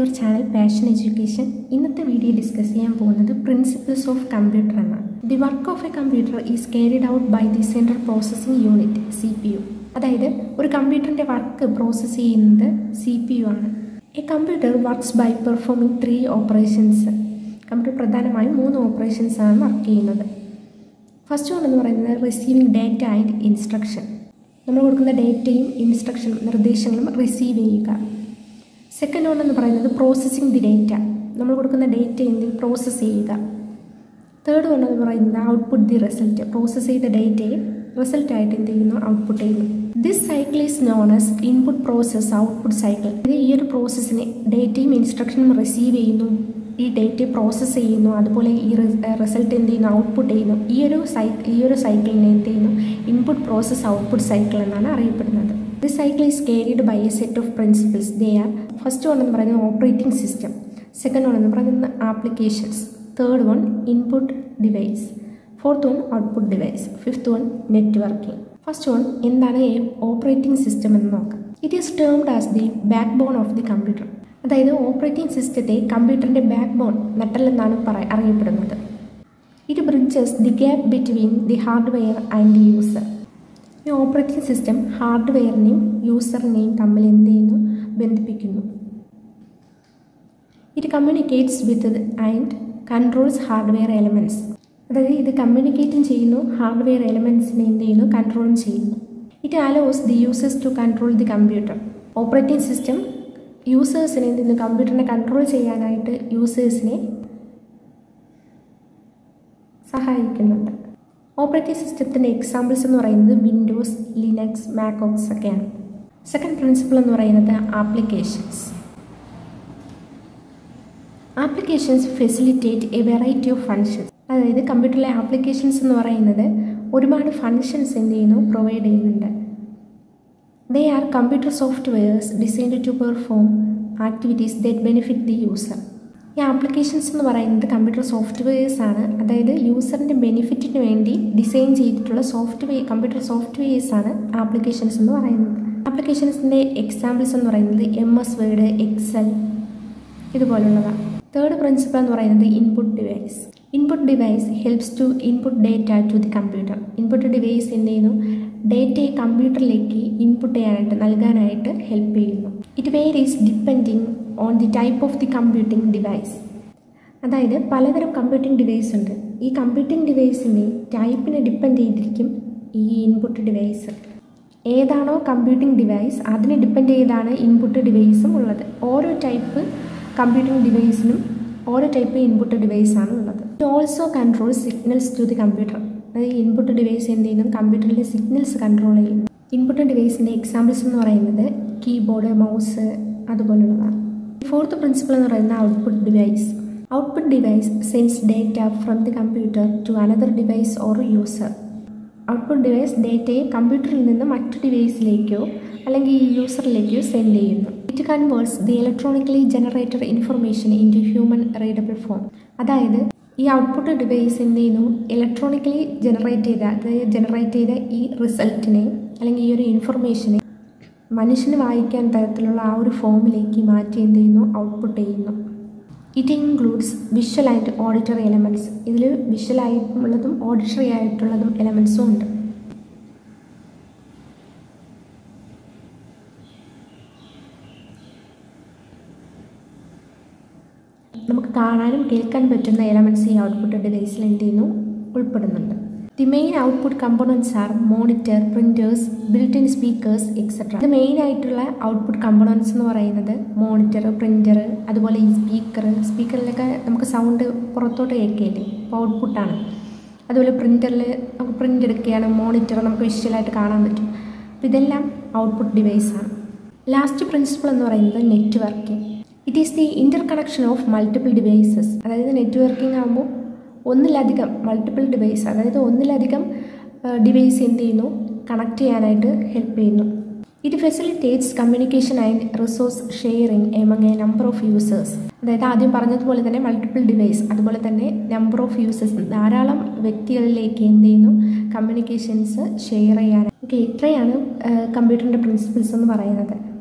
your channel Passion Education ഇന്നത്തെ video discuss ചെയ്യാൻ പോകുന്നത് പ്രിൻസിപ്പിൾസ് ഓഫ് കമ്പ്യൂട്ടർ എന്നാണ് the work of a computer is carried out by the central processing unit C P U അതായത് ഒരു കമ്പ്യൂട്ടറിൻ്റെ work process ചെയ്യുന്നത് C P U ആണ് a computer works by performing three operations computer പ്രധാനമായും മൂന്ന് operations ആണ് work ചെയ്യുന്നത് first one എന്ന് പറയുന്നത് റിസീവിങ് ഡാറ്റ ആൻഡ് ഇൻസ്ട്രക്ഷൻ നമ്മൾ കൊടുക്കുന്ന ഡേറ്റയും ഇൻസ്ട്രക്ഷനും നിർദ്ദേശങ്ങളും റിസീവ് ചെയ്യുക സെക്കൻഡ് വൺ എന്ന് പറയുന്നത് പ്രോസസ്സിങ് ദി ഡേറ്റ നമ്മൾ കൊടുക്കുന്ന ഡേറ്റ എന്തെങ്കിലും പ്രോസസ്സ് ചെയ്യുക തേർഡ് വൺ എന്ന് പറയുന്നത് ഔട്ട്പുട്ട് ദി റിസൾട്ട് പ്രോസസ്സ് ചെയ്ത ഡേറ്റയെ റിസൾട്ടായിട്ട് എന്ത് ചെയ്യുന്നു ഔട്ട്പുട്ട് ചെയ്യുന്നു this cycle is known as input process output cycle ഇത് ഈ ഒരു പ്രോസസ്സിനെ ഡേറ്റയും ഇൻസ്ട്രക്ഷനും റിസീവ് ചെയ്യുന്നു ഈ ഡേറ്റയെ പ്രോസസ്സ് ചെയ്യുന്നു അതുപോലെ ഈ റിസൾട്ട് എന്ത് ചെയ്യുന്നു ഔട്ട്പുട്ട് ചെയ്യുന്നു ഈ ഒരു സൈ ഈ ഒരു സൈക്കിളിനെ എന്ത് ചെയ്യുന്നു ഇൻപുട്ട് പ്രോസസ്സ് ഔട്ട്പുട്ട് സൈക്കിൾ എന്നാണ് അറിയപ്പെടുന്നത് this cycle is carried by a set of principles they are first one എന്ന് പറയുന്നത് ഓപ്പറേറ്റിംഗ് സിസ്റ്റം സെക്കൻഡ് വൺ എന്ന് പറയുന്നത് applications third one input device fourth one output device fifth one networking first one എന്താണ് operating system എന്ന് നോക്കാം it is termed as the backbone of the computer അതായത് operating സിസ്റ്റത്തെ കമ്പ്യൂട്ടറിൻ്റെ backbone നട്ടലെന്നാണ് പറ അറിയപ്പെടുന്നത് it bridges the gap between the hardware and the user ഈ ഓപ്പറേറ്റിംഗ് സിസ്റ്റം ഹാർഡ്വെയറിനെയും യൂസറിനെയും തമ്മിൽ എന്ത് ചെയ്യുന്നു ബന്ധിപ്പിക്കുന്നു it communicates with and controls hardware elements അതായത് ഇത് കമ്മ്യൂണിക്കേറ്റും ചെയ്യുന്നു ഹാർഡ്വെയർ എലമെൻറ്റ്സിനെ എന്ത് ചെയ്യുന്നു കൺട്രോളും ചെയ്യുന്നു it allows the users to control the computer operating system യൂസേഴ്സിനെ എന്ത് ചെയ്യുന്നു കമ്പ്യൂട്ടറിനെ കൺട്രോൾ ചെയ്യാനായിട്ട് യൂസേഴ്സിനെ സഹായിക്കുന്നുണ്ട് ഓപ്പറേറ്റിംഗ് സിസ്റ്റത്തിൻ്റെ എക്സാമ്പിൾസ് എന്ന് പറയുന്നത് വിൻഡോസ് ലിനക്സ് മാക്കോക്സ് ഒക്കെയാണ് സെക്കൻഡ് പ്രിൻസിപ്പിൾ എന്ന് പറയുന്നത് applications applications facilitate a variety of functions അതായത് കമ്പ്യൂട്ടറിലെ ആപ്ലിക്കേഷൻസ് എന്ന് പറയുന്നത് ഒരുപാട് ഫങ്ഷൻസ് എന്ത് ചെയ്യുന്നു പ്രൊവൈഡ് ചെയ്യുന്നുണ്ട് they are computer softwares designed to perform activities that benefit the user ഈ ആപ്ലിക്കേഷൻസ് എന്ന് പറയുന്നത് കമ്പ്യൂട്ടർ സോഫ്റ്റ്വെയർസ് ആണ് അതായത് യൂസറിൻ്റെ ബെനിഫിറ്റിന് വേണ്ടി ഡിസൈൻ ചെയ്തിട്ടുള്ള സോഫ്റ്റ്വെയർ കമ്പ്യൂട്ടർ സോഫ്റ്റ്വെയർസ് ആണ് ആപ്ലിക്കേഷൻസ് എന്ന് പറയുന്നത് ആപ്ലിക്കേഷൻസിൻ്റെ എക്സാമ്പിൾസ് എന്ന് പറയുന്നത് എം എസ് വേർഡ് എക്സൽ ഇതുപോലുള്ളവ തേർഡ് പ്രിൻസിപ്പൾ എന്ന് പറയുന്നത് input device input device helps to input data to the computer input device എന്ത് ചെയ്യുന്നു ഡേറ്റയെ കമ്പ്യൂട്ടറിലേക്ക് ഇൻപുട്ട് ചെയ്യാനായിട്ട് നൽകാനായിട്ട് ഹെൽപ്പ് ചെയ്യുന്നു it varies depending on the type of the computing device അതായത് പലതരം കമ്പ്യൂട്ടിംഗ് ഡിവൈസ് ഉണ്ട് ഈ കമ്പ്യൂട്ടിംഗ് ഡിവൈസിൻ്റെ ടൈപ്പിനെ ഡിപ്പെൻഡ് ചെയ്തിരിക്കും ഈ ഇൻപുട്ട് ഡിവൈസ് ഏതാണോ കമ്പ്യൂട്ടിംഗ് ഡിവൈസ് അതിനെ ഡിപ്പെൻഡ് ചെയ്താണ് ഇൻപുട്ട് ഡിവൈസും ഉള്ളത് ഓരോ ടൈപ്പ് കമ്പ്യൂട്ടിംഗ് ഡിവൈസിനും ഓരോ ടൈപ്പ് ഇൻപുട്ട് ഡിവൈസാണ് ഉള്ളത് it also control signals to the computer അതായത് ഇൻപുട്ട് ഡിവൈസ് എന്ത് ചെയ്യുന്നു കമ്പ്യൂട്ടറിലെ സിഗ്നൽസ് കൺട്രോൾ ചെയ്യുന്നു ഇൻപുട്ട് ഡിവൈസിൻ്റെ എക്സാമ്പിൾസ് എന്ന് പറയുന്നത് കീബോർഡ് മൗസ് അതുപോലുള്ളതാണ് ഫോർത്ത് പ്രിൻസിപ്പിൾ എന്ന് പറയുന്നത് output device output device sends data from the computer to another device or user output device ഡേറ്റയെ കമ്പ്യൂട്ടറിൽ നിന്ന് മറ്റു ഡിവൈസിലേക്കോ അല്ലെങ്കിൽ യൂസറിലേക്കോ സെൻഡ് ചെയ്യുന്നു it converts the electronically generated information into human readable form അതായത് ഈ ഔട്ട്പുട്ട് ഡിവൈസ് എന്ത് ചെയ്യുന്നു ഇലക്ട്രോണിക്കലി ജനറേറ്റ് ചെയ്ത അതായത് ജനറേറ്റ് ചെയ്ത ഈ റിസൾട്ടിനെ അല്ലെങ്കിൽ ഈ ഒരു ഇൻഫർമേഷനെ മനുഷ്യന് വായിക്കാൻ തരത്തിലുള്ള ആ ഒരു ഫോമിലേക്ക് മാറ്റി എന്ത് ചെയ്യുന്നു ഔട്ട്പുട്ട് ചെയ്യുന്നു it includes visual and auditory elements ഇതിൽ വിഷ്വൽ ആയിട്ടുള്ളതും ഓഡിറ്ററി ആയിട്ടുള്ളതും എലമെൻറ്റ്സും ഉണ്ട് നമുക്ക് കാണാനും കേൾക്കാൻ പറ്റുന്ന എലമെൻറ്റ്സ് ഈ ഔട്ട്പുട്ട് ഡിവൈസിൽ എന്ത് ചെയ്യുന്നു ഉൾപ്പെടുന്നുണ്ട് the main output components are monitor printers built in speakers etcetera ഇത് മെയിൻ ആയിട്ടുള്ള ഔട്ട്പുട്ട് കമ്പോണൻസ് എന്ന് പറയുന്നത് മോണിറ്റർ പ്രിൻറ്റർ അതുപോലെ ഈ സ്പീക്കർ സ്പീക്കറിലൊക്കെ നമുക്ക് സൗണ്ട് പുറത്തോട്ട് കേൾക്കില്ലേ അപ്പോൾ ഔട്ട്പുട്ടാണ് അതുപോലെ പ്രിൻറ്ററിൽ നമുക്ക് പ്രിൻ്റ് എടുക്കുകയാണ് മോണിറ്റർ നമുക്ക് വിഷ്വലായിട്ട് കാണാൻ പറ്റും അപ്പോൾ ഇതെല്ലാം ഔട്ട്പുട്ട് ഡിവൈസാണ് ലാസ്റ്റ് പ്രിൻസിപ്പിൾ എന്ന് പറയുന്നത് networking it is the interconnection of multiple devices അതായത് നെറ്റ്വർക്കിംഗ് ആകുമ്പോൾ ഒന്നിലധികം മൾട്ടിപ്പിൾ ഡിവൈസ് അതായത് ഒന്നിലധികം ഡിവൈസ് എന്ത് ചെയ്യുന്നു കണക്ട് ചെയ്യാനായിട്ട് ഹെൽപ്പ് ചെയ്യുന്നു it facilitates communication and resource sharing among a number of users അതായത് ആദ്യം പറഞ്ഞതുപോലെ തന്നെ മൾട്ടിപ്പിൾ ഡിവൈസ് അതുപോലെ തന്നെ നമ്പർ ഓഫ് യൂസേഴ്സ് ധാരാളം വ്യക്തികളിലേക്ക് എന്ത് ചെയ്യുന്നു കമ്മ്യൂണിക്കേഷൻസ് ഷെയർ ചെയ്യാൻ ഓക്കെ ഇത്രയാണ് കമ്പ്യൂട്ടറിൻ്റെ പ്രിൻസിപ്പിൾസ് എന്ന് പറയുന്നത്